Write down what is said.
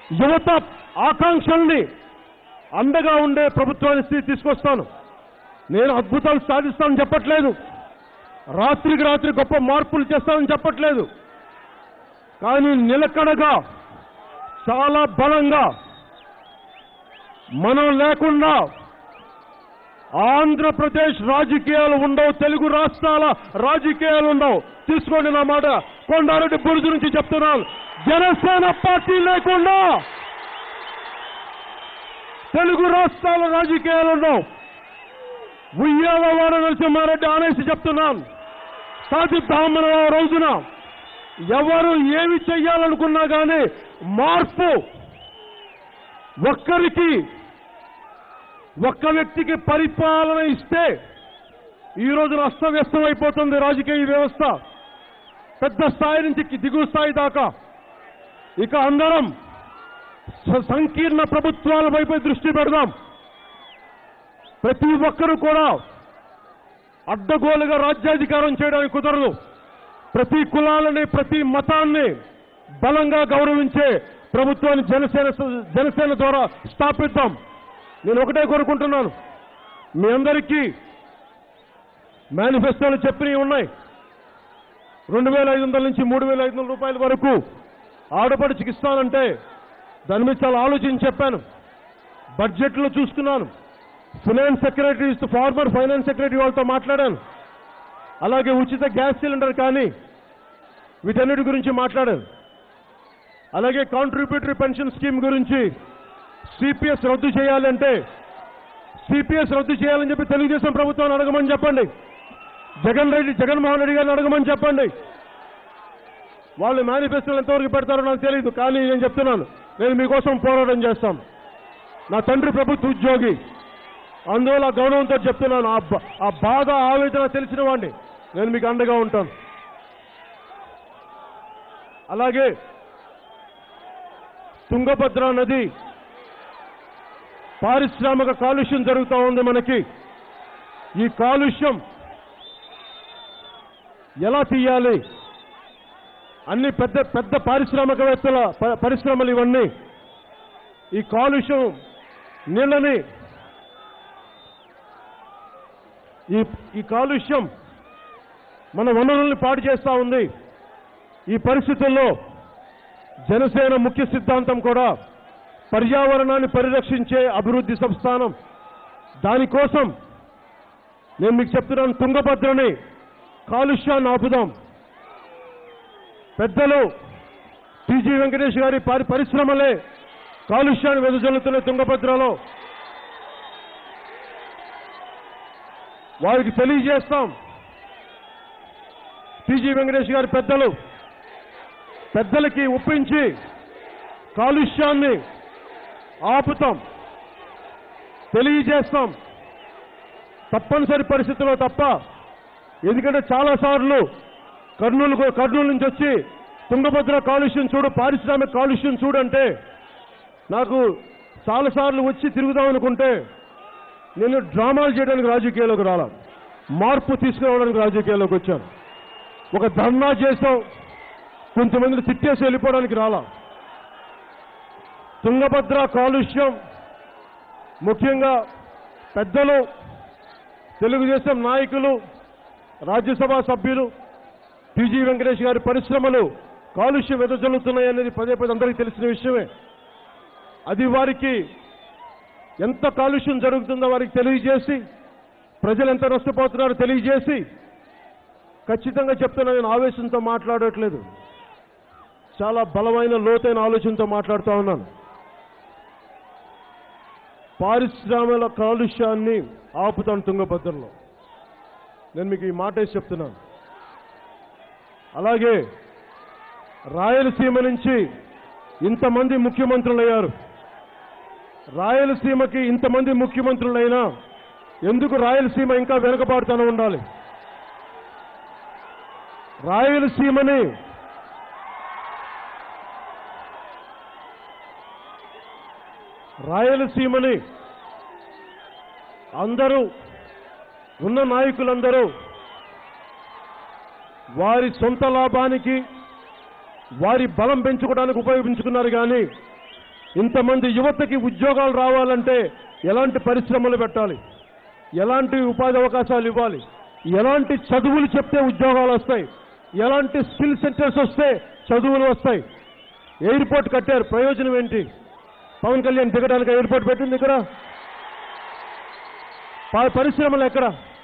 యువత ఆకాంక్షల్ని అండగా ఉండే ప్రభుత్వాన్ని తీసుకొస్తాను నేను అద్భుతాలు సాధిస్తానని చెప్పట్లేదు రాత్రికి రాత్రి గొప్ప మార్పులు చేస్తానని చెప్పట్లేదు కానీ నిలకడగా చాలా బలంగా మనం లేకుండా ఆంధ్రప్రదేశ్ రాజకీయాలు ఉండవు తెలుగు రాష్ట్రాల రాజకీయాలు ఉండవు తీసుకోండి నా మాట కొండారెడ్డి బురుజు నుంచి చెప్తున్నాను జనసేన పార్టీ లేకుండా తెలుగు రాష్ట్రాల రాజకీయాలు ఉండవు ఉయ్యాల వాడ నరసింహారెడ్డి అనేసి చెప్తున్నాను సాధిద్దాం మనం ఆ రోజున ఎవరు ఏమి చెయ్యాలనుకున్నా కానీ మార్పు ఒక్కరికి ఒక్క వ్యక్తికి పరిపాలన ఇస్తే ఈ రోజున అస్తవ్యస్తం అయిపోతుంది రాజకీయ వ్యవస్థ పెద్ద స్థాయి నుంచి దిగువ స్థాయి దాకా ఇక అందరం స- సంకీర్ణ ప్రభుత్వాల వైపు దృష్టి పెడదాం ప్రతి ఒక్కరూ కూడా అడ్డగోలుగా రాజ్యాధికారం చేయడానికి కుదరదు ప్రతి కులాలని ప్రతి మతాన్ని బలంగా గౌరవించే ప్రభుత్వాన్ని జనసేన జనసేన ద్వారా స్థాపిద్దాం నేను ఒకటే కోరుకుంటున్నాను మీ అందరికీ మేనిఫెస్టోలు చెప్పినవి ఉన్నాయి రెండు వేల ఐదు వందల నుంచి మూడు వేల ఐదు వందల రూపాయల వరకు ఆడపడిచికి ఇస్తానంటే దాని మీద చాలా ఆలోచించి చెప్పాను బడ్జెట్లో చూసుకున్నాను finance secretary former finance secretary వాళ్ళతో మాట్లాడాను అలాగే ఉచిత గ్యాస్ సిలిండర్ కానీ వీటన్నిటి గురించి మాట్లాడాను అలాగే కాంట్రిబ్యూటరీ పెన్షన్ స్కీమ్ గురించి సిపిఎస్ రద్దు చేయాలంటే సిపిఎస్ రద్దు చేయాలని చెప్పి తెలుగుదేశం ప్రభుత్వాన్ని అడగమని చెప్పండి జగన్ రెడ్డి జగన్మోహన్ రెడ్డి గారిని అడగమని చెప్పండి వాళ్ళు మేనిఫెస్టోలు ఎంతవరకు పెడతారో నాకు తెలియదు కానీ నేను చెప్తున్నాను నేను మీకోసం పోరాటం చేస్తాం నా తండ్రి ప్రభుత్వ ఉద్యోగి అందువల్ల గౌరవంతో చెప్తున్నాను ఆ బ- ఆ బాధ ఆవేదన తెలిసిన వాడిని నేను మీకు అండగా ఉంటాను అలాగే తుంగభద్ర నది పారిశ్రామిక కాలుష్యం జరుగుతూ ఉంది మనకి ఈ కాలుష్యం ఎలా తీయాలి అన్ని పెద్ద పెద్ద పారిశ్రామికవేత్తల ప- పరిశ్రమలు ఇవన్నీ ఈ కాలుష్యం నీళ్ళని ఈ ఈ కాలుష్యం మన వనరుల్ని పాడు చేస్తా ఉంది ఈ పరిస్థితుల్లో జనసేన ముఖ్య సిద్ధాంతం కూడా పర్యావరణాన్ని పరిరక్షించే అభివృద్ధి సంస్థానం దానికోసం నేను మీకు చెప్తున్నాను తుంగభద్రని కాలుష్యాన్ని ఆపుదాం పెద్దలు టీజీ వెంకటేష్ గారి పరి- పరిశ్రమలే కాలుష్యాన్ని వెదజల్లుతున్న తుంగభద్రలో వారికి తెలియజేస్తాం టీజీ వెంకటేష్ గారి పెద్దలు పెద్దలకి ఒప్పించి కాలుష్యాన్ని ఆపుతాం తెలియజేస్తాం తప్పనిసరి పరిస్థితుల్లో తప్ప ఎందుకంటే చాలాసార్లు కర్నూలు కర్నూలు నుంచి వచ్చి తుంగభద్ర కాలుష్యం చూడు పారిశ్రామిక కాలుష్యం చూడంటే నాకు చాలాసార్లు వచ్చి తిరుగుదాం అనుకుంటే నేను డ్రామాలు చేయడానికి రాజకీయాల్లోకి రాలా మార్పు తీసుకురావడానికి రాజకీయాల్లోకి వచ్చాను ఒక ధర్నా చేసాం కొంతమందిని తిట్టేసి వెళ్ళిపోవడానికి రాలా తుంగభద్ర కాలుష్యం ముఖ్యంగా పెద్దలు తెలుగుదేశం నాయకులు రాజ్యసభ సభ్యులు టీజీ వెంకటేష్ గారి పరిశ్రమలు కాలుష్యం వెదజల్లుతున్నాయనేది పదే పదే అందరికీ తెలిసిన విషయమే అది వారికి ఎంత కాలుష్యం జరుగుతుందో వారికి తెలియజేసి ప్రజలు ఎంత నష్టపోతున్నారో తెలియజేసి ఖచ్చితంగా చెప్తున్నా నేను ఆవేశంతో మాట్లాడట్లేదు చాలా బలమైన లోతైన ఆలోచనతో మాట్లాడుతూ ఉన్నాను పారిశ్రామిక కాలుష్యాన్ని ఆపుతాను తుంగభద్రలో నేను మీకు ఈ మాట వేసి చెప్తున్నాను అలాగే రాయలసీమ నుంచి ఇంతమంది ముఖ్యమంత్రులయ్యారు రాయలసీమకి ఇంతమంది ముఖ్యమంత్రులైనా ఎందుకు రాయలసీమ ఇంకా వెనుకబాటుతూనే ఉండాలి రాయలసీమని రాయలసీమని అందరూ ఉన్న నాయకులందరూ వారి సొంత లాభానికి వారి బలం పెంచుకోవడానికి ఉపయోగించుకున్నారు కానీ ఇంతమంది యువతకి ఉద్యోగాలు రావాలంటే ఎలాంటి పరిశ్రమలు పెట్టాలి ఎలాంటి ఉపాధి అవకాశాలు ఇవ్వాలి ఎలాంటి చదువులు చెప్తే ఉద్యోగాలు వస్తాయి ఎలాంటి స్కిల్ సెంటర్స్ వస్తే చదువులు వస్తాయి ఎయిర్పోర్ట్ కట్టారు ప్రయోజనం ఏంటి పవన్ కళ్యాణ్ దిగడానికి ఎయిర్పోర్ట్ పెట్టింది ఇక్కడ ప- పరిశ్రమలు ఎక్కడ